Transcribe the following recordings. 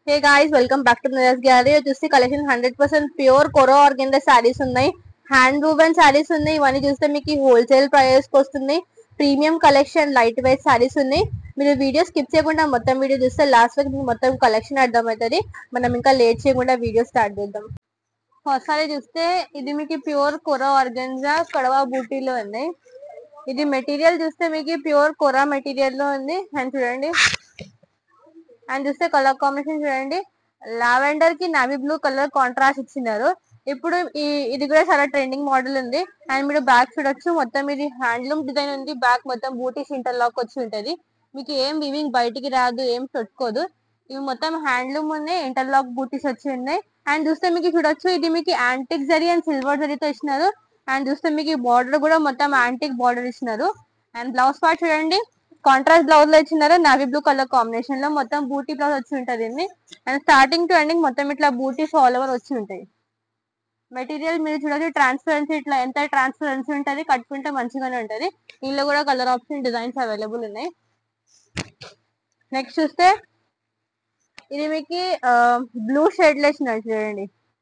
hey guys welcome back to Naresh gallery చూస్తే collection hundred percent pure kora organza saris ఉన్నాయి hand woven saris ఉన్నాయి ఇవన్నీ చూస్తే మీకు హోల్సేల్ ప్రైస్ కి వస్తుంది premium collection light weight saris ఉన్నాయి మీరు వీడియో స్కిప్ చేయకుండా మొత్తం వీడియో చూస్తే లాస్ట్ వరకు మీకు మొత్తం కలెక్షన్ అర్థమవుతుంది మనం ఇంకా లేట్ చేయకుండా వీడియో స్టార్ట్ చేద్దాం ఫస్ట్ సారీ చూస్తే ఇది మీకు ప్యూర్ కొరా ఆర్గెన్జా కడవా బూటీలో ఉంది ఇది మెటీరియల్ చూస్తే మీకు ప్యూర్ కొరా మెటీరియల్ లో ఉంది అండ్ చూడండి అండ్ చూస్తే కలర్ కాంబినేషన్ చూడండి లావెండర్ కి నావీ బ్లూ కలర్ కాంట్రాస్ట్ ఇచ్చినారు ఇప్పుడు ఈ ఇది కూడా చాలా ట్రెండింగ్ మోడల్ ఉంది అండ్ మీరు బ్యాక్ చూడొచ్చు మొత్తం ఇది హ్యాండ్లూమ్ డిజైన్ ఉంది బ్యాక్ మొత్తం బూటీస్ ఇంటర్లాక్ వచ్చి ఉంటది మీకు ఏం వివింగ్ బయటికి రాదు ఏం చుట్టుకోదు ఇవి మొత్తం హ్యాండ్లూమ్ ఉన్నాయి ఇంటర్లాక్ బూటీస్ వచ్చి ఉన్నాయి అండ్ చూస్తే మీకు చూడొచ్చు ఇది మీకు యాంటిక్ జరీ అండ్ సిల్వర్ జరీతో ఇచ్చినారు అండ్ చూస్తే మీకు బార్డర్ కూడా మొత్తం యాంటిక్ బార్డర్ ఇచ్చినారు అండ్ బ్లౌజ్ పార్ట్ చూడండి కాంట్రాస్ట్ బ్లౌజ్ లో ఇచ్చినారు నావీ బ్లూ కలర్ కాంబినేషన్ లో మొత్తం బూటీ బ్లౌజ్ వచ్చి ఉంటది ఇది అండ్ స్టార్టింగ్ టు ఎండింగ్ మొత్తం ఇట్లా బూటీస్ ఆల్ ఓవర్ వచ్చి ఉంటాయి మెటీరియల్ మీరు చూడొచ్చు ట్రాన్స్పరెన్సీ ఇట్లా ఎంత ట్రాన్స్పరెన్సీ ఉంటది కట్టుకుంటే మంచిగానే ఉంటది దీనిలో కూడా కలర్ ఆప్షన్ డిజైన్స్ అవైలబుల్ ఉన్నాయి నెక్స్ట్ చూస్తే ఇది మీకు బ్లూ షేడ్ లో ఇచ్చినారు చూడండి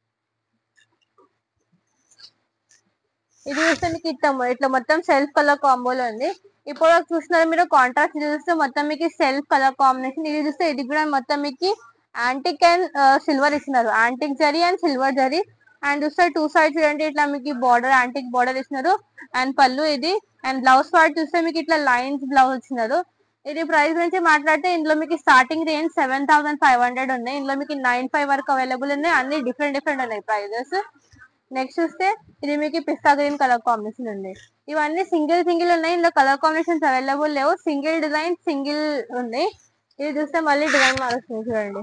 ఇది చూస్తే మీకు ఇట్లా ఇట్లా మొత్తం సెల్ఫ్ కలర్ కాంబోలో ఉంది ఇప్పుడు చూస్తున్నారు మీరు కాంట్రాస్ట్ చూస్తే మొత్తం మీకు సెల్ఫ్ కలర్ కాంబినేషన్ ఇది చూస్తే ఇది కూడా మొత్తం మీకు యాంటిక్ అండ్ సిల్వర్ ఇస్తున్నారు antique zari and silver zari and చూస్తే టూ సైడ్ చూడండి ఇట్లా మీకు బార్డర్ యాంటిక్ బార్డర్ ఇస్తున్నారు అండ్ పళ్ళు ఇది అండ్ బ్లౌజ్ పార్ట్ చూస్తే మీకు ఇట్లా లైన్స్ బ్లౌజ్ ఇచ్చినారు ఇది ప్రైస్ గురించి మాట్లాడితే ఇందులో మీకు starting range seven thousand five hundred ఉన్నాయి ఇందులో మీకు నైన్ ఫైవ్ వరకు అవైలబుల్ ఉన్నాయి అన్ని డిఫరెంట్ డిఫరెంట్ ఉన్నాయి ప్రైజెస్ నెక్స్ట్ చూస్తే ఇది మీకు పిస్తా గ్రీన్ కలర్ కాంబినేషన్ ఉంది ఇవన్నీ సింగిల్ సింగిల్ ఉన్నాయి ఇందులో కలర్ కాంబినేషన్స్ అవైలబుల్ లేవు సింగిల్ డిజైన్ సింగిల్ ఉంది ఇది చూస్తే మళ్ళీ డిజైన్ మారుస్తుంది చూడండి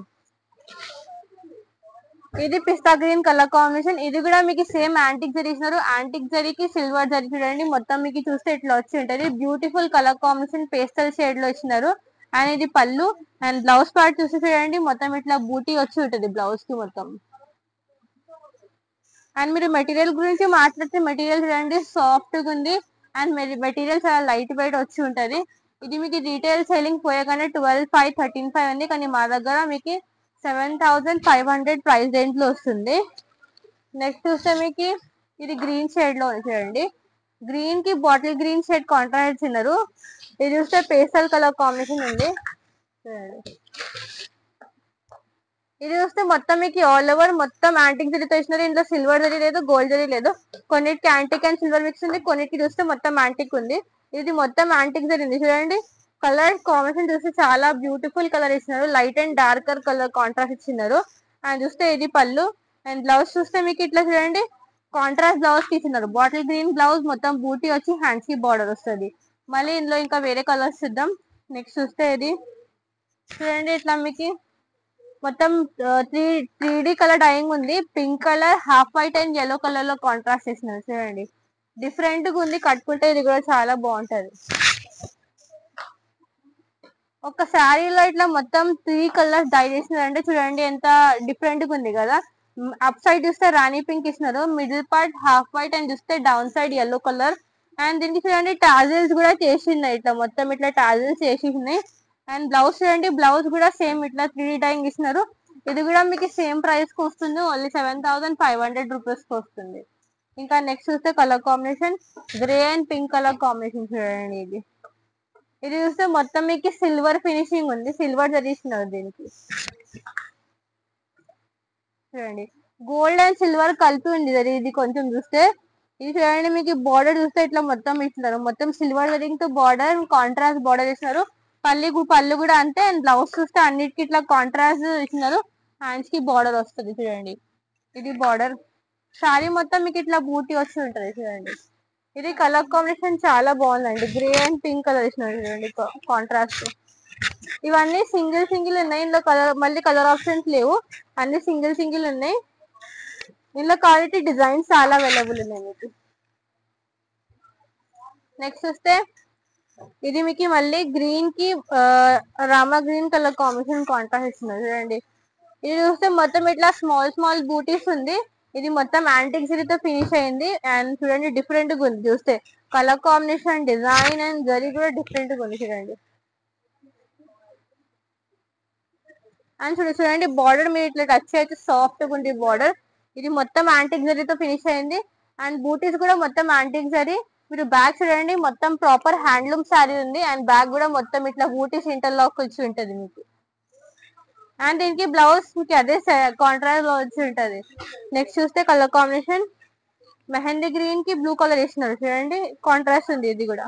ఇది పిస్తా గ్రీన్ కలర్ కాంబినేషన్ ఇది కూడా మీకు సేమ్ యాంటిక్ జరీ ఇచ్చినారు యాంటిక్ జరీకి సిల్వర్ జరీ చూడండి మొత్తం మీకు చూస్తే ఇట్లా వచ్చి ఉంటది beautiful colour combination pastel shade లో ఇచ్చినారు అండ్ ఇది పళ్ళు అండ్ బ్లౌజ్ పార్ట్ చూసి చూడండి మొత్తం ఇట్లా బూటీ వచ్చి ఉంటది బ్లౌజ్ కి మొత్తం అండ్ మీరు మెటీరియల్ గురించి మాట్లాడితే మెటీరియల్ చూడండి సాఫ్ట్ గా ఉంది అండ్ మెటీరియల్ చాలా లైట్ వెయిట్ వచ్చి ఉంటది ఇది మీకు రీటైల్ సెల్లింగ్ పోయగానే ట్వెల్వ్ ఫైవ్ థర్టీన్ ఫైవ్ ఉంది కానీ మా దగ్గర మీకు seven thousand five hundred price range లో వస్తుంది నెక్స్ట్ చూస్తే మీకు ఇది గ్రీన్ షేడ్ లో ఉంది చూడండి గ్రీన్ కి బాటిల్ గ్రీన్ షేడ్ కాంట్రాస్ట్ ఇచ్చినారు ఇది చూస్తే పేస్టల్ కలర్ కాంబినేషన్ ఉంది చూడండి ఇది చూస్తే మొత్తం మీకు ఆల్ ఓవర్ మొత్తం యాంటిక్ జరీతో ఇచ్చినారు ఇందులో సిల్వర్ జరీ లేదు గోల్డ్ జరీ లేదు కొన్నిటికి యాంటిక్ అండ్ సిల్వర్ మిక్స్ ఉంది కొన్నిటికి చూస్తే మొత్తం యాంటిక్ ఉంది ఇది మొత్తం యాంటిక్ జరీ ఉంది చూడండి కలర్ కాంబినేషన్ చూస్తే చాలా బ్యూటిఫుల్ కలర్ ఇచ్చినారు light and darker colour contrast ఇచ్చినారు అండ్ చూస్తే ఇది పళ్ళు అండ్ బ్లౌజ్ చూస్తే మీకు ఇట్లా చూడండి కాంట్రాస్ట్ బ్లౌజ్ కి ఇచ్చినారు బాటిల్ గ్రీన్ బ్లౌజ్ మొత్తం బూటీ వచ్చి హ్యాండ్స్ కి బార్డర్ వస్తుంది మళ్ళీ ఇందులో ఇంకా వేరే కలర్స్ చూద్దాం నెక్స్ట్ చూస్తే ఇది చూడండి ఇట్లా మీకు మొత్తం three three D colour dyeing ఉంది pink colour half white and yellow colour లో కాంట్రాస్ట్ చేసినారు చూడండి డిఫరెంట్ గా ఉంది కట్టుకుంటే ఇది కూడా చాలా బాగుంటది ఒక శారీలో ఇట్లా మొత్తం త్రీ కలర్స్ డై చేసినారంటే చూడండి ఎంత డిఫరెంట్ గా ఉంది కదా అప్ సైడ్ చూస్తే రాణి పింక్ ఇచ్చినారు middle part half white and చూస్తే down side yellow colour and దీనికి చూడండి టాజిల్స్ కూడా చేసి ఉన్నాయి ఇట్లా మొత్తం ఇట్లా టాజిల్స్ చేసి ఉన్నాయి అండ్ బ్లౌజ్ చూడండి బ్లౌజ్ కూడా సేమ్ ఇట్లా త్రీ డైయింగ్ ఇచ్చినారు ఇది కూడా మీకు సేమ్ ప్రైస్ కి వస్తుంది only seven thousand five hundred rupees కి వస్తుంది ఇంకా నెక్స్ట్ చూస్తే colour combination grey and pink colour combination చూడండి ఇది ఇది చూస్తే మొత్తం మీకు సిల్వర్ ఫినిషింగ్ ఉంది సిల్వర్ జరిగిస్తున్నారు దీనికి చూడండి గోల్డ్ అండ్ సిల్వర్ కలిపి ఉంది ఇది ఇది కొంచెం చూస్తే ఇది చూడండి మీకు బార్డర్ చూస్తే ఇట్లా మొత్తం ఇచ్చినారు మొత్తం సిల్వర్ జరింగ్ తో బార్డర్ కాంట్రాస్ట్ బార్డర్ ఇచ్చినారు పల్లి పళ్ళు కూడా అంతే అండ్ బ్లౌజ్ చూస్తే అన్నిటికి ఇట్లా కాంట్రాస్ట్ ఇచ్చినారు హ్యాండ్స్ కి బార్డర్ వస్తుంది చూడండి ఇది బార్డర్ శారీ మొత్తం మీకు ఇట్లా బూటీ వచ్చి ఉంటది చూడండి ఇది కలర్ కాంబినేషన్ చాలా బాగుందండి గ్రే అండ్ పింక్ కలర్ ఇచ్చినారు చూడండి కాంట్రాస్ట్ ఇవన్నీ సింగిల్ సింగిల్ ఉన్నాయి ఇందులో కలర్ మళ్ళీ కలర్ ఆప్షన్స్ లేవు అన్ని సింగిల్ సింగిల్ ఉన్నాయి ఇందులో క్వాలిటీ డిజైన్స్ చాలా అవైలబుల్ ఉన్నాయి మీకు నెక్స్ట్ వస్తే ఇది మీకు మళ్ళీ గ్రీన్ కి rama green colour combination contrast ఇస్తున్నారు చూడండి ఇది చూస్తే మొత్తం ఇట్లా స్మాల్ స్మాల్ బూటీస్ ఉంది ఇది మొత్తం యాంటిక్ సిరీతో ఫినిష్ అయింది అండ్ చూడండి డిఫరెంట్ గా ఉంది చూస్తే colour combination design and zari కూడా డిఫరెంట్ గా ఉంది చూడండి అండ్ చూడు చూడండి బార్డర్ మీరు ఇట్లా టచ్ అయితే సాఫ్ట్ గా ఉంది బార్డర్ ఇది మొత్తం యాంటిక్ జరీతో ఫినిష్ అయింది అండ్ బూటీస్ కూడా మొత్తం యాంటిక్ జరీ మీరు బ్యాగ్ చూడండి మొత్తం ప్రాపర్ హ్యాండ్లూమ్ శారీ ఉంది అండ్ బ్యాగ్ కూడా మొత్తం ఇట్లా బూటీస్ ఇంటర్లాక్ వచ్చి ఉంటది మీకు అండ్ దీనికి బ్లౌజ్ మీకు అదే కాంట్రాస్ట్ లో వచ్చి ఉంటది నెక్స్ట్ చూస్తే కలర్ కాంబినేషన్ మెహందీ గ్రీన్ కి బ్లూ కలర్ వేసినారు చూడండి కాంట్రాస్ట్ ఉంది ఇది కూడా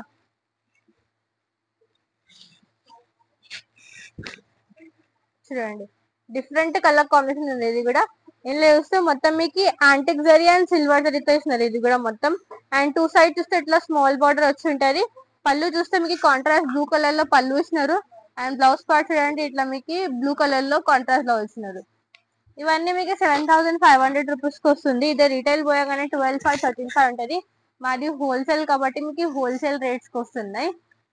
చూడండి డిఫరెంట్ కలర్ కాంబినేషన్ ఉంది ఇది కూడా ఇందులో చూస్తే మొత్తం మీకు యాంటిక్ జరీ అండ్ సిల్వర్ జరీతో ఇస్తున్నారు ఇది కూడా మొత్తం అండ్ టూ సైడ్ చూస్తే ఇట్లా స్మాల్ బార్డర్ వచ్చి ఉంటది పళ్ళు చూస్తే మీకు కాంట్రాస్ట్ బ్లూ కలర్ లో పళ్ళు ఇచ్చినారు అండ్ బ్లౌజ్ పార్ట్ చూడండి ఇట్లా మీకు బ్లూ కలర్ లో కాంట్రాస్ట్ లో ఇచ్చినారు ఇవన్నీ మీకు seven thousand five hundred rupees కి వస్తుంది ఇదే రీటైల్ పోయాగానే ట్వెల్వ్ ఫైవ్ థర్టీన్ ఫైవ్ ఉంటది మాది హోల్సేల్ కాబట్టి మీకు హోల్సేల్ రేట్స్ కి వస్తున్నాయి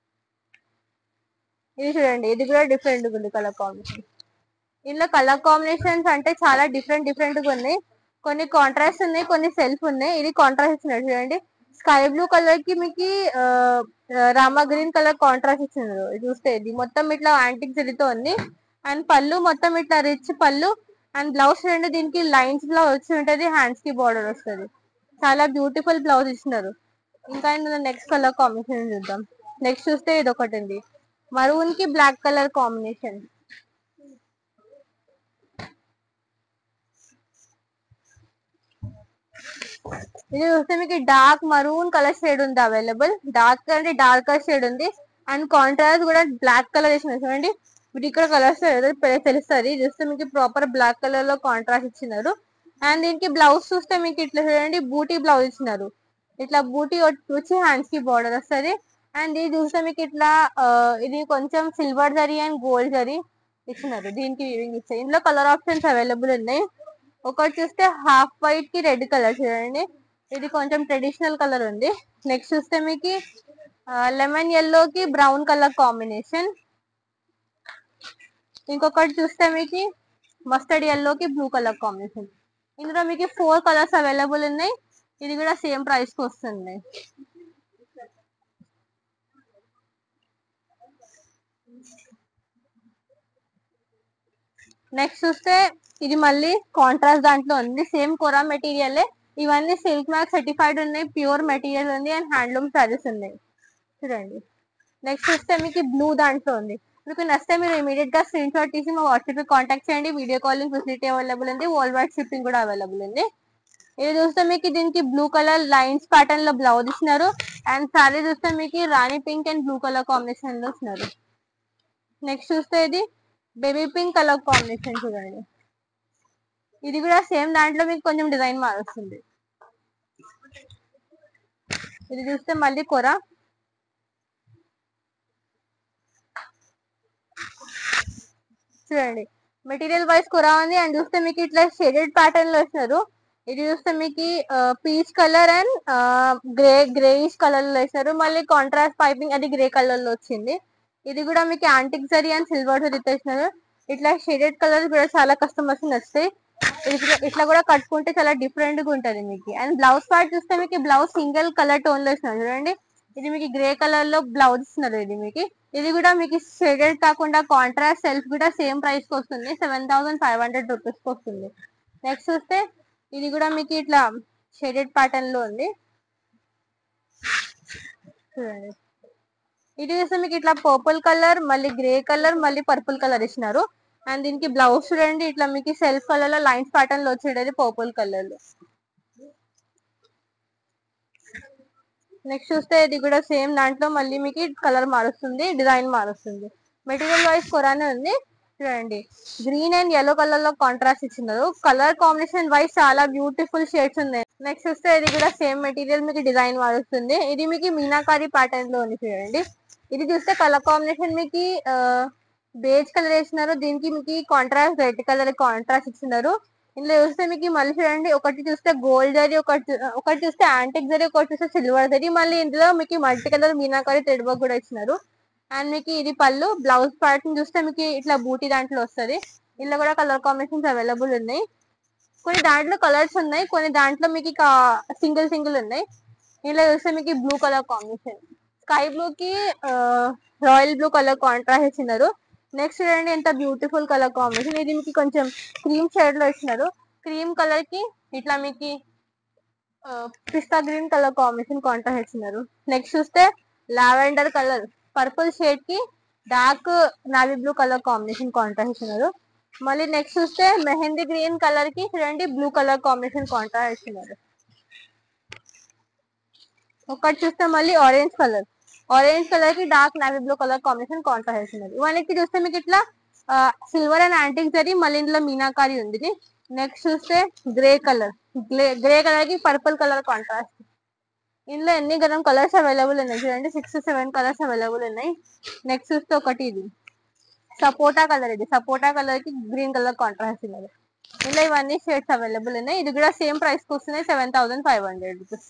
ఇది చూడండి ఇది కూడా డిఫరెంట్ ఉంది కలర్ కాంబినేషన్ ఇందులో కలర్ కాంబినేషన్స్ అంటే చాలా డిఫరెంట్ డిఫరెంట్ గా ఉన్నాయి కొన్ని కాంట్రాస్ట్ ఉన్నాయి కొన్ని సెల్ఫ్ ఉన్నాయి ఇది కాంట్రాస్ట్ ఇచ్చినారు చూడండి స్కై బ్లూ కలర్ కి మీకు ఆ, ఆ, రామా గ్రీన్ కలర్ కాంట్రాస్ట్ ఇచ్చినారు ఇది చూస్తే ఇది మొత్తం ఇట్లా యాంటిక్ జరీతో ఉంది అండ్ పళ్ళు మొత్తం ఇట్లా రిచ్ పళ్ళు అండ్ బ్లౌజ్ చూడండి దీనికి లైన్స్ లో వచ్చి ఉంటది హ్యాండ్స్ కి బార్డర్ వస్తుంది చాలా బ్యూటిఫుల్ బ్లౌజ్ ఇచ్చినారు ఇంకా ఇందులో నెక్స్ట్ కలర్ కాంబినేషన్ చూద్దాం నెక్స్ట్ చూస్తే ఇది ఒకటి ఉంది మరూన్ కి బ్లాక్ కలర్ కాంబినేషన్ ఇది చూస్తే మీకు డార్క్ మరూన్ కలర్ షేడ్ ఉంది అవైలబుల్ డార్క్ అంటే డార్కర్ షేడ్ ఉంది అండ్ కాంట్రాస్ట్ కూడా బ్లాక్ కలర్ వేసిన చూడండి మీరు ఇక్కడ కలర్స్ తెలుస్తుంది చూస్తే మీకు ప్రాపర్ బ్లాక్ కలర్ లో కాంట్రాస్ట్ ఇచ్చినారు అండ్ దీనికి బ్లౌజ్ చూస్తే మీకు ఇట్లా చూడండి బూటీ బ్లౌజ్ ఇచ్చినారు ఇట్లా బూటీ వచ్చి హ్యాండ్స్ కి బార్డర్ వస్తుంది అండ్ ఇది చూస్తే మీకు ఇట్లా ఆ, ఇది కొంచెం silver zari and gold zari ఇచ్చినారు దీనికి వీవింగ్ ఇచ్చాయి ఇందులో కలర్ ఆప్షన్స్ అవైలబుల్ ఉన్నాయి ఒకటి చూస్తే హాఫ్ వైట్ కి రెడ్ కలర్ చూడండి ఇది కొంచెం ట్రెడిషనల్ కలర్ ఉంది నెక్స్ట్ చూస్తే మీకు లెమన్ ఎల్లో కి బ్రౌన్ కలర్ కాంబినేషన్ ఇంకొకటి చూస్తే మీకు మస్టర్డ్ ఎల్లో కి బ్లూ కలర్ కాంబినేషన్ ఇందులో మీకు ఫోర్ కలర్స్ అవైలబుల్ ఉన్నాయి ఇది కూడా సేమ్ ప్రైస్ కి వస్తుంది నెక్స్ట్ చూస్తే ఇది మళ్ళీ కాంట్రాస్ట్ దాంట్లో ఉంది సేమ్ కొరా మెటీరియల్ ఇవన్నీ సిల్క్ మార్క్ సర్టిఫైడ్ ఉన్నాయి ప్యూర్ మెటీరియల్ ఉంది అండ్ హ్యాండ్లూమ్ సారీస్ ఉన్నాయి చూడండి నెక్స్ట్ చూస్తే మీకు బ్లూ దాంట్లో ఉంది మీకు నచ్చితే మీరు ఇమీడియట్ గా స్క్రీన్ షాట్ తీసి మా వాట్సాప్ కాంటాక్ట్ చేయండి వీడియో కాలింగ్ ఫెసిలిటీ అవైలబుల్ ఉంది వరల్డ్ వైడ్ షిప్పింగ్ కూడా అవైలబుల్ ఉంది ఇది చూస్తే మీకు దీనికి బ్లూ కలర్ లైన్స్ ప్యాటర్న్ లో బ్లౌజ్ ఇచ్చినారు అండ్ సారీ చూస్తే మీకు rani pink and blue colour combination లో ఇచ్చినారు నెక్స్ట్ చూస్తే ఇది బేబీ పింక్ కలర్ కాంబినేషన్ చూడండి ఇది కూడా సేమ్ దాంట్లో మీకు కొంచెం డిజైన్ మారుస్తుంది ఇది చూస్తే మళ్ళీ కొర చూడండి మెటీరియల్ వైస్ కొర ఉంది అండ్ చూస్తే మీకు ఇట్లా షేడెడ్ ప్యాటర్న్ లో ఇచ్చినారు ఇది చూస్తే మీకు peach colour and grey greyish colour లో వేసినారు మళ్ళీ కాంట్రాస్ట్ పైపింగ్ అది గ్రే కలర్ లో వచ్చింది ఇది కూడా మీకు antique zari and silver zari తెచ్చినారు ఇట్లా షేడెడ్ కలర్ కూడా చాలా కస్టమర్స్ నచ్చుతాయి ఇది కూడా- ఇట్లా కూడా కట్టుకుంటే చాలా డిఫరెంట్ గా ఉంటది మీకు అండ్ బ్లౌజ్ పార్ట్ చూస్తే మీకు బ్లౌజ్ సింగిల్ కలర్ టోన్ లో ఇస్తున్నారు చూడండి ఇది మీకు గ్రే కలర్ లో బ్లౌజ్ ఇస్తున్నారు ఇది మీకు ఇది కూడా మీకు షేడెడ్ కాకుండా కాంట్రాస్ట్ సెల్ఫ్ కూడా సేమ్ ప్రైస్ కి వస్తుంది seven thousand five hundred rupees కి వస్తుంది నెక్స్ట్ చూస్తే ఇది కూడా మీకు ఇట్లా షేడెడ్ ప్యాటర్న్ లో ఉంది చూడండి ఇది చూస్తే మీకు ఇట్లా పర్పుల్ కలర్ మళ్ళీ గ్రే కలర్ మళ్ళీ పర్పుల్ కలర్ ఇచ్చినారు అండ్ దీనికి బ్లౌజ్ చూడండి ఇట్లా మీకు సెల్ఫ్ కలర్ లో లైన్స్ ప్యాటర్న్ లో వచ్చేది పర్పుల్ కలర్ లో నెక్స్ట్ చూస్తే ఇది కూడా సేమ్ దాంట్లో మళ్ళీ మీకు కలర్ మారుస్తుంది డిజైన్ మారుస్తుంది మెటీరియల్ వైస్ కొరానే ఉంది చూడండి గ్రీన్ అండ్ ఎల్లో కలర్ లో కాంట్రాస్ట్ ఇచ్చినారు కలర్ కాంబినేషన్ వైస్ చాలా బ్యూటిఫుల్ షేడ్స్ ఉన్నాయి నెక్స్ట్ చూస్తే ఇది కూడా సేమ్ మెటీరియల్ మీకు డిజైన్ మారుస్తుంది ఇది మీకు మీనాకారి ప్యాటర్న్ లో ఉంది చూడండి ఇది చూస్తే కలర్ కాంబినేషన్ మీకు బేజ్ కలర్ వేసినారు దీనికి మీకు కాంట్రాస్ట్ రెడ్ కలర్ కాంట్రాస్ట్ ఇచ్చినారు ఇందులో చూస్తే మీకు మళ్ళీ చూడండి ఒకటి చూస్తే గోల్డ్ జరీ ఒకటి చూ- ఒకటి చూస్తే యాంటిక్ జరీ ఒకటి చూస్తే సిల్వర్ జరీ మళ్ళీ ఇందులో మీకు multi colour meenakari thread work కూడా ఇచ్చినారు అండ్ మీకు ఇది పళ్ళు బ్లౌజ్ పార్ట్ చూస్తే మీకు ఇట్లా బూటీ దాంట్లో వస్తది ఇందులో కూడా కలర్ కాంబినేషన్స్ అవైలబుల్ ఉన్నాయి కొన్ని దాంట్లో కలర్స్ ఉన్నాయి కొన్ని దాంట్లో మీకు సింగిల్ సింగిల్ ఉన్నాయి ఇందులో చూస్తే మీకు blue colour combination sky blue కి రాయల్ బ్లూ కలర్ కాంట్రాస్ట్ ఇచ్చినారు నెక్స్ట్ చూడండి ఎంత బ్యూటిఫుల్ కలర్ కాంబినేషన్ ఇది మీకు కొంచెం క్రీమ్ షేడ్ లో ఇచ్చినారు క్రీమ్ కలర్ కి ఇట్లా మీకు pista green colour combination contrast ఇచ్చినారు నెక్స్ట్ చూస్తే లావెండర్ కలర్ పర్పుల్ షేడ్ కి dark navy blue colour combination contrast ఇచ్చినారు మళ్ళీ నెక్స్ట్ చూస్తే మెహందీ గ్రీన్ కలర్ కి చూడండి బ్లూ కలర్ కాంబినేషన్ కాంట్రాస్ట్ ఇచ్చినారు ఒకటి చూస్తే మళ్ళీ ఆరెంజ్ కలర్ ఆరెంజ్ కలర్ కి dark navy blue colour combination contrast ఇచ్చినారు ఇవన్నీ చూస్తే మీకు ఇట్లా సిల్వర్ అండ్ యాంటిక్ జరీ మళ్ళీ ఇందులో మీనాకారి ఉంది నెక్స్ట్ చూస్తే గ్రే కలర్ గ్రే కలర్ కి పర్పుల్ కలర్ కాంట్రాస్ట్ ఇందులో ఎన్ని గరం కలర్స్ అవైలబుల్ ఉన్నాయి చూడండి సిక్స్ సెవెన్ కలర్స్ అవైలబుల్ ఉన్నాయి నెక్స్ట్ చూస్తే ఒకటి ఇది సపోటా కలర్ ఇది సపోటా కలర్ కి గ్రీన్ కలర్ కాంట్రాస్ట్ ఉన్నది ఇందులో ఇవన్నీ షేడ్స్ అవైలబుల్ ఉన్నాయి ఇది కూడా సేమ్ ప్రైస్ కి వస్తున్నాయి seven thousand five hundred rupees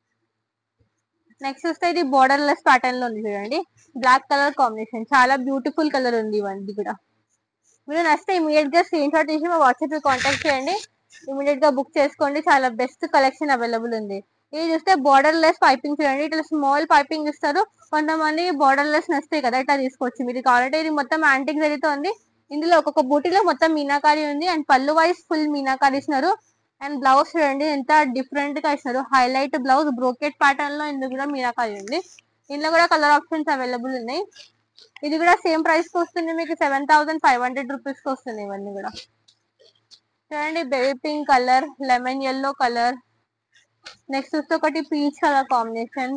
next వస్తే ఇది బోర్డర్ లెస్ ప్యాటర్న్ లో ఉంది చూడండి బ్లాక్ కలర్ కాంబినేషన్ చాలా బ్యూటిఫుల్ కలర్ ఉంది ఇవన్నీ కూడా మీరు నచ్చితే ఇమీడియట్ గా స్క్రీన్ షాట్ తీసి మా వాట్సాప్ కాంటాక్ట్ చేయండి ఇమీడియట్ గా బుక్ చేసుకోండి చాలా బెస్ట్ కలెక్షన్ అవైలబుల్ ఉంది ఇది చూస్తే బోర్డర్ లెస్ పైపింగ్ చూడండి ఇట్లా స్మాల్ పైపింగ్ ఇస్తారు కొంతమంది బోర్డర్ లెస్ నస్తాయి కదా ఇట్లా తీసుకోవచ్చు మీరు కావాలంటే ఇది మొత్తం యాంటిక్ జరిగితే ఉంది ఇందులో ఒక్కొక్క బూటీలో మొత్తం మీనాకారి ఉంది అండ్ పళ్ళు వైజ్ ఫుల్ మీనాకారి ఇస్తున్నారు అండ్ బ్లౌజ్ చూడండి ఎంత డిఫరెంట్ గా ఇస్తున్నారు హైలైట్ బ్లౌజ్ బ్రోకెట్ ప్యాటర్న్ లో ఇందులో కూడా మీనాకారి ఉంది ఇందులో కూడా కలర్ ఆప్షన్స్ అవైలబుల్ ఉన్నాయి ఇది కూడా సేమ్ ప్రైస్ కి వస్తుంది మీకు seven thousand five hundred rupees కి వస్తుంది ఇవన్నీ కూడా చూడండి baby pink colour lemon yellow colour next వస్తే ఒకటి పీచ్ కలర్ కాంబినేషన్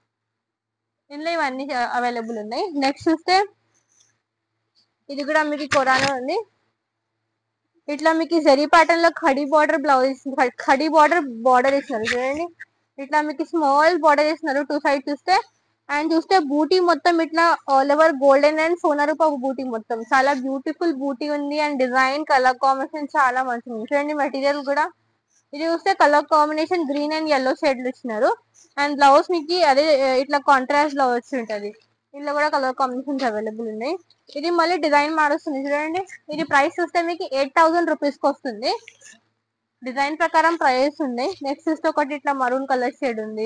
ఇందులో ఇవన్నీ అవైలబుల్ ఉన్నాయి నెక్స్ట్ చూస్తే ఇది కూడా మీకు కొరానా ఉంది ఇట్లా మీకు జరీ ప్యాటర్న్ లో khadi border blouse khadi border border ఇస్తున్నారు చూడండి ఇట్లా మీకు స్మాల్ బార్డర్ ఇస్తున్నారు టూ సైడ్ చూస్తే అండ్ చూస్తే బూటీ మొత్తం ఇట్లా all over golden and sonarupa buti మొత్తం చాలా బ్యూటిఫుల్ బూటీ ఉంది అండ్ డిజైన్ కలర్ కాంబినేషన్ చాలా మంచిగా ఉంది చూడండి మెటీరియల్ కూడా ఇది చూస్తే colour combination green and yellow షేడ్లు ఇచ్చినారు అండ్ బ్లౌజ్ మీకు అదే ఇట్లా కాంట్రాస్ట్ బ్లౌజ్ వచ్చి ఉంటది ఇందులో కూడా కలర్ కాంబినేషన్స్ అవైలబుల్ ఉన్నాయి ఇది మళ్ళీ డిజైన్ మారుస్తుంది చూడండి ఇది ప్రైస్ చూస్తే మీకు ఎయిట్ థౌసండ్ రూపీస్ కి వస్తుంది డిజైన్ ప్రకారం ప్రైస్ ఉంది నెక్స్ట్ చూస్తే ఒకటి ఇట్లా మరూన్ కలర్ షేడ్ ఉంది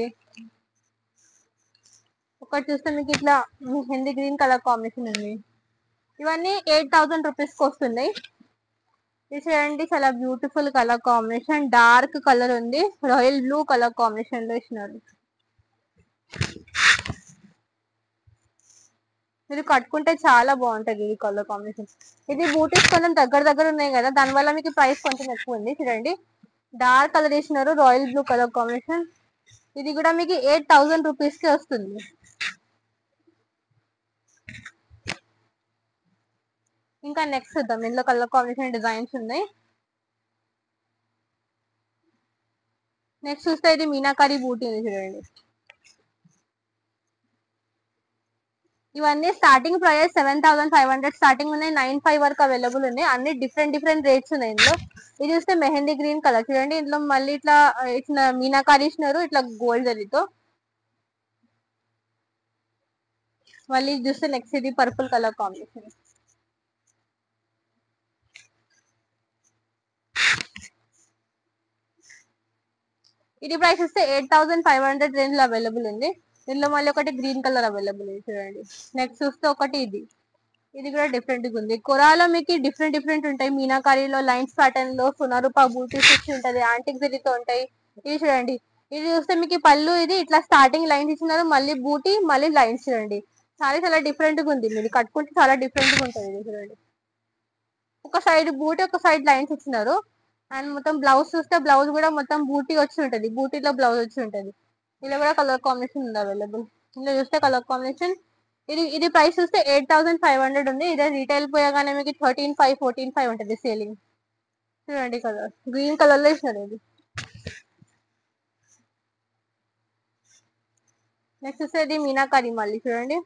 ఒకటి చూస్తే మీకు ఇట్లా హిందీ గ్రీన్ కలర్ కాంబినేషన్ ఉంది ఇవన్నీ ఎయిట్ థౌసండ్ రూపీస్ కి వస్తున్నాయి ఇది చూడండి చాలా beautiful colour combination dark colour ఉంది రాయల్ బ్లూ కలర్ కాంబినేషన్ లో ఇచ్చినారు ఇది కట్టుకుంటే చాలా బాగుంటది ఈ కలర్ కాంబినేషన్ ఇది బూటీస్ కొంచెం దగ్గర దగ్గర ఉన్నాయి కదా దానివల్ల మీకు ప్రైస్ కొంచెం ఎక్కువ ఉంది చూడండి డార్క్ కలర్ ఇచ్చినారు రాయల్ బ్లూ కలర్ కాంబినేషన్ ఇది కూడా మీకు ఎయిట్ థౌసండ్ రూపీస్ కి వస్తుంది ఇంకా నెక్స్ట్ చూద్దాం ఇందులో కలర్ కాంబినేషన్ డిజైన్స్ ఉన్నాయి నెక్స్ట్ చూస్తే ఇది మీనాకారి బూటీ ఉంది చూడండి ఇవన్నీ starting price seven thousand five hundred starting ఉన్నాయి నైన్ ఫైవ్ వరకు అవైలబుల్ ఉన్నాయి అన్ని డిఫరెంట్ డిఫరెంట్ రేట్స్ ఉన్నాయి ఇందులో ఇది చూస్తే మెహందీ గ్రీన్ కలర్ చూడండి ఇందులో మళ్ళీ ఇట్లా ఇట్లా మీనాకారి ఇచ్చినారు ఇట్లా గోల్డ్ జరీతో మళ్ళీ ఇది చూస్తే నెక్స్ట్ ఇది పర్పుల్ కలర్ కాంబినేషన్ ఇది ప్రైస్ వస్తే eight thousand five hundred range లో అవైలబుల్ ఉంది దీనిలో మళ్ళీ ఒకటి గ్రీన్ కలర్ అవైలబుల్ ఉంది చూడండి నెక్స్ట్ చూస్తే ఒకటి ఇది ఇది కూడా డిఫరెంట్ గా ఉంది కొరాలో మీకు డిఫరెంట్ డిఫరెంట్ ఉంటాయి మీనాకారిలో లైన్స్ ప్యాటర్న్ లో సునరూప బూటీస్ ఇచ్చి ఉంటది యాంటిక్ జరీతో ఉంటాయి ఇది చూడండి ఇది చూస్తే మీకు పళ్ళు ఇది ఇట్లా స్టార్టింగ్ లైన్స్ ఇచ్చినారు మళ్ళీ బూటీ మళ్ళీ లైన్స్ చూడండి చాలా చాలా డిఫరెంట్ గా ఉంది మీరు కట్టుకుంటే చాలా డిఫరెంట్ గా ఉంటుంది ఇది చూడండి ఒక సైడ్ బూటీ ఒక సైడ్ లైన్స్ ఇచ్చినారు అండ్ మొత్తం బ్లౌజ్ చూస్తే బ్లౌజ్ కూడా మొత్తం బూటీ వచ్చి ఉంటది బూటీలో బ్లౌజ్ వచ్చి ఉంటది ఇలా కూడా కలర్ కాంబినేషన్ ఉంది అవైలబుల్ ఇందులో చూస్తే కలర్ కాంబినేషన్ ఇది ఇది ప్రైస్ చూస్తే ఎయిట్ థౌసండ్ ఫైవ్ హండ్రెడ్ ఉంది ఇదే రీటైల్ పోయగానే మీకు థర్టీన్ ఫైవ్ ఫోర్టీన్ ఫైవ్ ఉంటుంది సేలింగ్ చూడండి కలర్ గ్రీన్ కలర్ లో ఇచ్చినారు ఇది నెక్స్ట్ వస్తే ఇది మీనాకారి మళ్ళీ చూడండి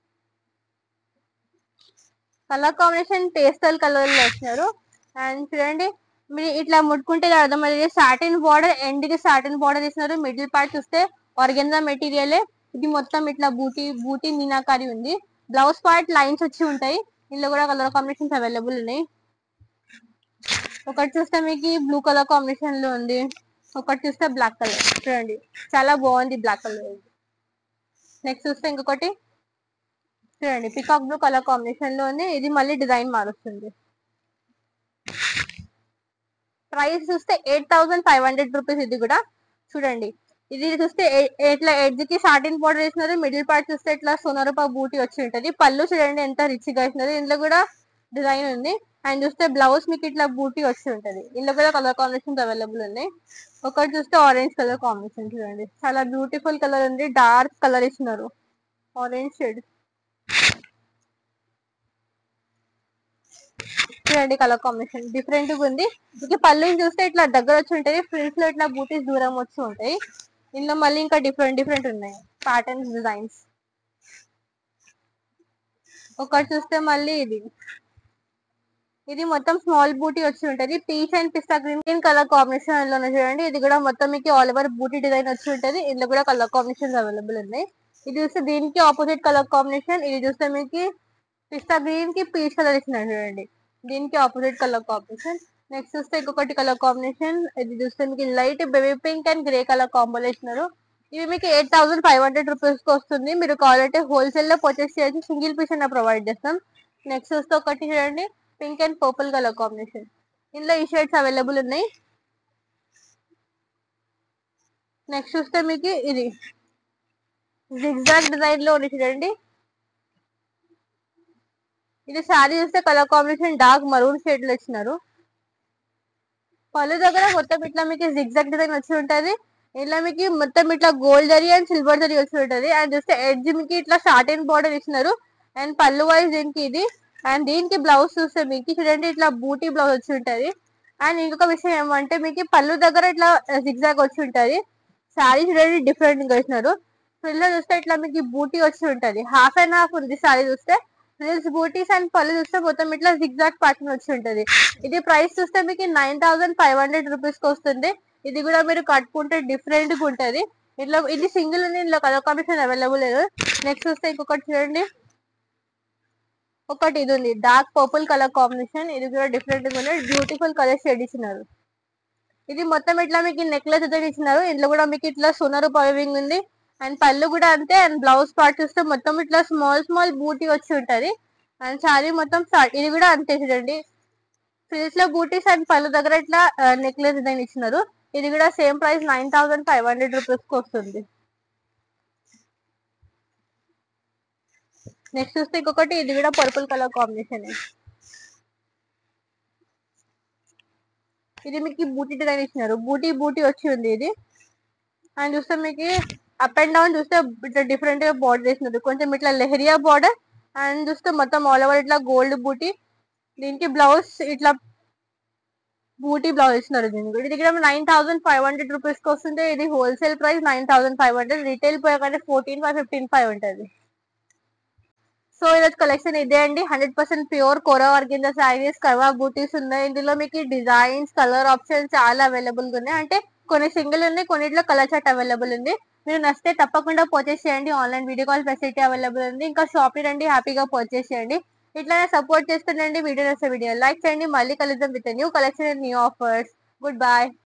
కలర్ కాంబినేషన్ పేస్టల్ కలర్ లో వచ్చినారు అండ్ చూడండి మీరు ఇట్లా ముట్టుకుంటే అర్థమయ్యేది సాటిన్ బార్డర్ ఎండ్ కి సాటిన్ బార్డర్ ఇస్తున్నారు మిడిల్ పార్ట్ చూస్తే ఆర్గెన్జా మెటీరియల్ ఇది మొత్తం ఇట్లా బూటీ బూటీ మీనాకారి ఉంది బ్లౌజ్ పార్ట్ లైన్స్ వచ్చి ఉంటాయి ఇందులో కూడా కలర్ కాంబినేషన్స్ అవైలబుల్ ఉన్నాయి ఒకటి చూస్తే మీకు బ్లూ కలర్ కాంబినేషన్ లో ఉంది ఒకటి చూస్తే బ్లాక్ కలర్ చూడండి చాలా బాగుంది బ్లాక్ కలర్ నెక్స్ట్ చూస్తే ఇంకొకటి చూడండి పికాక్ బ్లూ కలర్ కాంబినేషన్ లో ఉంది ఇది మళ్ళీ డిజైన్ మారుస్తుంది ప్రైస్ చూస్తే eight thousand five hundred rupees ఇది కూడా చూడండి ఇది చూస్తే ఏ- ఇట్లా ఎడ్జ్ కి సాటిన్ బోర్డర్ వేసినారు మిడిల్ పార్ట్ చూస్తే ఇట్లా సోనరూపా బూటీ వచ్చి ఉంటది పళ్ళు చూడండి ఎంత రిచ్ గా వేసినారు ఇందులో కూడా డిజైన్ ఉంది అండ్ చూస్తే బ్లౌజ్ మీకు ఇట్లా బూటీ వచ్చి ఉంటది ఇందులో కూడా కలర్ కాంబినేషన్స్ అవైలబుల్ ఉన్నాయి ఒకటి చూస్తే ఆరెంజ్ కలర్ కాంబినేషన్ చూడండి చాలా బ్యూటిఫుల్ కలర్ ఉంది డార్క్ కలర్ ఇచ్చినారు ఆరెంజ్ షేడ్ చూడండి కలర్ కాంబినేషన్ డిఫరెంట్ గా ఉంది ఇది పళ్ళు చూస్తే ఇట్లా దగ్గర వచ్చి ఉంటది ఫ్రిల్స్ లో ఇట్లా బూటీస్ దూరం వచ్చి ఉంటాయి ఇందులో మళ్ళీ ఇంకా డిఫరెంట్ డిఫరెంట్ ఉన్నాయి ప్యాటర్న్స్ డిజైన్స్ ఒకటి చూస్తే మళ్ళీ ఇది ఇది మొత్తం స్మాల్ బూటీ వచ్చి ఉంటది peach and pista green green colour combination లో ఉన్నాయి చూడండి ఇది కూడా మొత్తం మీకు ఆల్ ఓవర్ బూటీ డిజైన్ వచ్చి ఉంటది ఇందులో కూడా కలర్ కాంబినేషన్స్ అవైలబుల్ ఉన్నాయి ఇది చూస్తే దీనికి ఆపోజిట్ కలర్ కాంబినేషన్ ఇది చూస్తే మీకు పిస్తా గ్రీన్ కి పీచ్ కలర్ ఇచ్చినారు చూడండి దీనికి ఆపోజిట్ కలర్ కాంబినేషన్ నెక్స్ట్ చూస్తే ఇంకొకటి కలర్ కాంబినేషన్ ఇది చూస్తే మీకు light baby pink and grey colour combination ఇవి మీకు eight thousand five hundred rupees కి వస్తుంది మీరు కావాలంటే హోల్సేల్ లో పర్చేస్ చేయొచ్చు సింగిల్ పీస్ అయినా ప్రొవైడ్ చేస్తాం నెక్స్ట్ చూస్తే ఒకటి చూడండి pink and purple colour combination ఇందులో ఈ షేడ్స్ అవైలబుల్ ఉన్నాయి నెక్స్ట్ చూస్తే మీకు ఇది జిగ్జాగ్ డిజైన్ లో ఉంది చూడండి ఇది శారీ చూస్తే colour combination dark maroon shade లో ఇచ్చినారు పళ్ళు దగ్గర మొత్తం ఇట్లా మీకు జిగ్జాగ్ డిజైన్ వచ్చి ఉంటది ఇలా మీకు మొత్తం ఇట్లా gold zari and silver zari వచ్చి ఉంటది అండ్ చూస్తే ఎడ్జ్ మీకు ఇట్లా షార్ట్ బోర్డర్ ఇచ్చినారు అండ్ పళ్ళు వైజ్ దీనికి ఇది అండ్ దీనికి బ్లౌజ్ చూస్తే మీకు చూడండి ఇట్లా బూటీ బ్లౌజ్ వచ్చి ఉంటది అండ్ ఇంకొక విషయం ఏమంటే మీకు పళ్ళు దగ్గర ఇట్లా జిగ్జాగ్ వచ్చి ఉంటది శారీ చూడండి డిఫరెంట్ గా వేసినారు ఫ్రిల్ చూస్తే ఇట్లా మీకు బూటీ వచ్చి ఉంటది హాఫ్ అండ్ హాఫ్ ఉంది శారీ చూస్తే ఫ్రిల్స్ బూటీస్ అండ్ పళ్ళు చూస్తే మొత్తం ఇట్లా జిగ్జాగ్ ప్యాటర్న్ వచ్చి ఉంటది ఇది ప్రైస్ చూస్తే మీకు nine thousand five hundred rupees కి వస్తుంది ఇది కూడా మీరు కట్టుకుంటే డిఫరెంట్ గా ఉంటది ఇట్లా ఇది సింగిల్ ఉంది ఇందులో కలర్ కాంబినేషన్ అవైలబుల్ లేదు నెక్స్ట్ చూస్తే ఇంకొకటి చూడండి ఒకటి ఇది ఉంది డార్క్ పర్పుల్ కలర్ కాంబినేషన్ ఇది కూడా డిఫరెంట్ గా ఉంది బ్యూటిఫుల్ కలర్ షేడ్ ఇచ్చినారు ఇది మొత్తం ఇట్లా మీకు నెక్లెస్ అయితే ఇచ్చినారు ఇందులో కూడా మీకు ఇట్లా సునరు పవింగ్ ఉంది అండ్ పళ్ళు కూడా అంతే అండ్ బ్లౌజ్ పార్ట్ చూస్తే మొత్తం ఇట్లా స్మాల్ స్మాల్ బూటీ వచ్చి ఉంటది అండ్ సారీ మొత్తం start- ఇది కూడా అంతే చూడండి ఫ్రిల్స్ లో బూటీస్ అండ్ పళ్ళు దగ్గర ఇట్లా నెక్లెస్ డిజైన్ ఇచ్చినారు ఇది కూడా same price nine thousand five hundred rupees కి వస్తుంది నెక్స్ట్ చూస్తే ఇంకొకటి ఇది కూడా పర్పుల్ కలర్ కాంబినేషన్ ఇది మీకు బూటీ డిజైన్ ఇచ్చినారు బూటీ బూటీ వచ్చి ఉంది ఇది అండ్ చూస్తే మీకు అప్ అండ్ డౌన్ చూస్తే ఇట్లా డిఫరెంట్ గా బార్డర్ వేసినారు కొంచెం ఇట్లా లెహరియా బార్డర్ అండ్ చూస్తే మొత్తం ఆల్ ఓవర్ ఇట్లా గోల్డ్ బూటీ దీనికి బ్లౌజ్ ఇట్లా బూటీ బ్లౌజ్ ఇస్తున్నారు దీనికి ఇది దగ్గర nine thousand five hundred rupees కి వస్తుంది ఇది wholesale price nine thousand five hundred retail పోయాకంటే ఫోర్టీన్ ఫైవ్ ఫిఫ్టీన్ ఫైవ్ ఉంటుంది సో ఈరోజు కలెక్షన్ ఇదే అండి hundred percent pure kora working saris కర్వా బూటీస్ ఉన్నాయి ఇందులో మీకు డిజైన్స్ కలర్ ఆప్షన్స్ చాలా అవైలబుల్ గా ఉన్నాయి అంటే కొన్ని సింగిల్ ఉన్నాయి కొన్నిట్లో కలర్ చార్ట్ అవైలబుల్ ఉంది మీరు నచ్చితే తప్పకుండా పర్చేస్ చేయండి online video call facility available ఉంది ఇంకా షాప్ ని రండి హ్యాపీగా పర్చేస్ చేయండి ఇట్లానే సపోర్ట్ చేస్తుండండి వీడియో నచ్చే వీడియో లైక్ చేయండి మళ్ళీ కలుద్దాం with new collection new offers good bye